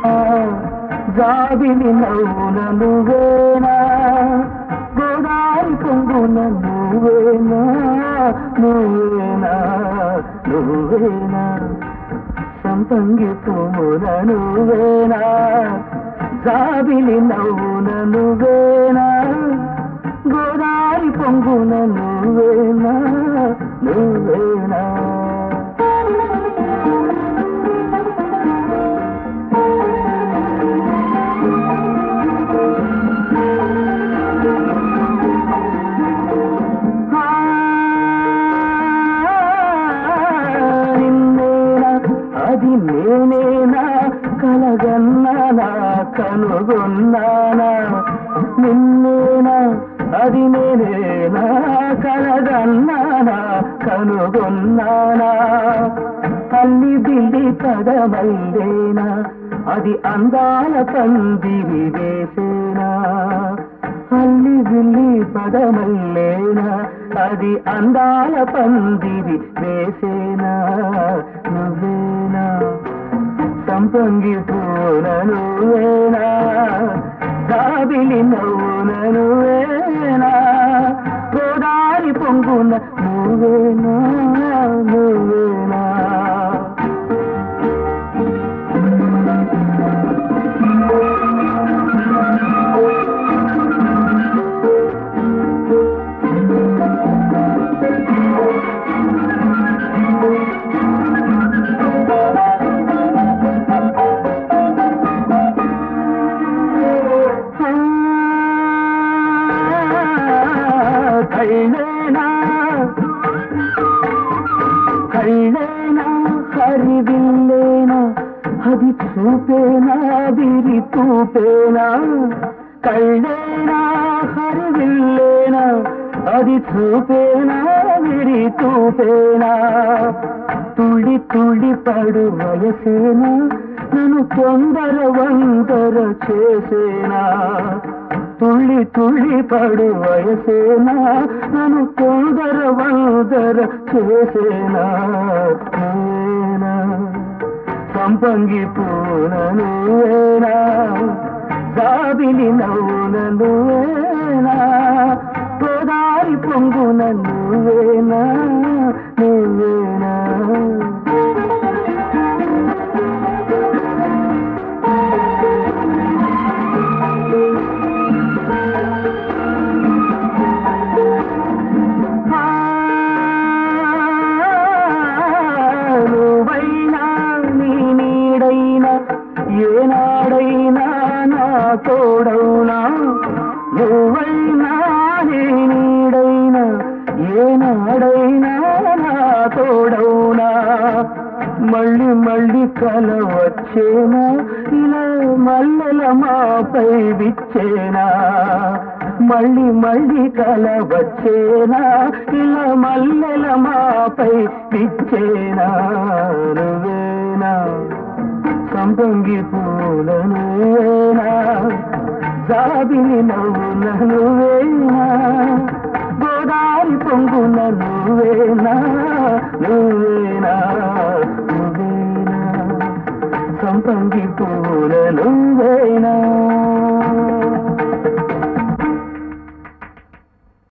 జాబిలి నవ్వున నువ్వేనా గోదారి పొంగున నువ్వేనా నువ్వేనా నువ్వేనా సంపంగి పువ్వున నువ్వేనా జాబిలి నవ్వున నువ్వేనా గోదారి పొంగున నువ్వేనా నువ్వేనా ఆ, నిన్నేనా అది నేనేనా కలగన్నానా కనుగొన్నానా నిన్నేనా అది నేనేనా కలగన్నానా కనుగొన్నానా తల్లి బిల్లి పదమల్లేనా అది అందాల పందిరి వేసేనా అల్లి బిల్లి పదమల్లేనా అది అందాల పందిరి వేసేనా నువ్వేనా సంపంగి పూన నువ్వేనా దాబిలి నవ్వున నువ్వేనా గోదారి పొంగున నువ్వేనా నువ్వేనా కళ్ళేనా కళ్ళేనా హరివిల్లేనా అది చూపేనా విరి తూపేనా కళ్ళేనా హరివిల్లేనా అది చూపేనా విరి తూపేనా తుళ్ళి తుళ్ళి పడు వయసేనా నన్ను తొందర వందర చేసేనా తుళ్ళి తుళ్ళి పడు వయసేనా నన్ను తొందర వందర చేసేనా నువ్వేనా సంపంగి పూన నువ్వేనా జాబిలి నవ్వున నువ్వేనా గోదారి పొంగున నువ్వేనా నువ్వేనా నువ్వైనా నీ నీడైనా ఏనాడైనా నా తోడవునా నువ్వైనా నీ నీడైనా ఏనాడైనా నా తోడవునా మళ్ళీ మళ్ళీ కల వచ్చేనా ఇలా మల్లెల మాపై విచ్చేనా మళ్ళీ మళ్ళీ కల వచ్చేనా ఇలా మల్లెల మాపై విచ్చేనా నువ్వేనా సంపంగి పూల నువ్వేనా జాబిలి నవ్వున నువ్వేనా గోదారి పొంగున నువ్వేనా నువ్వేనా నువ్వేనా సంపంగి పూల నువ్వేనా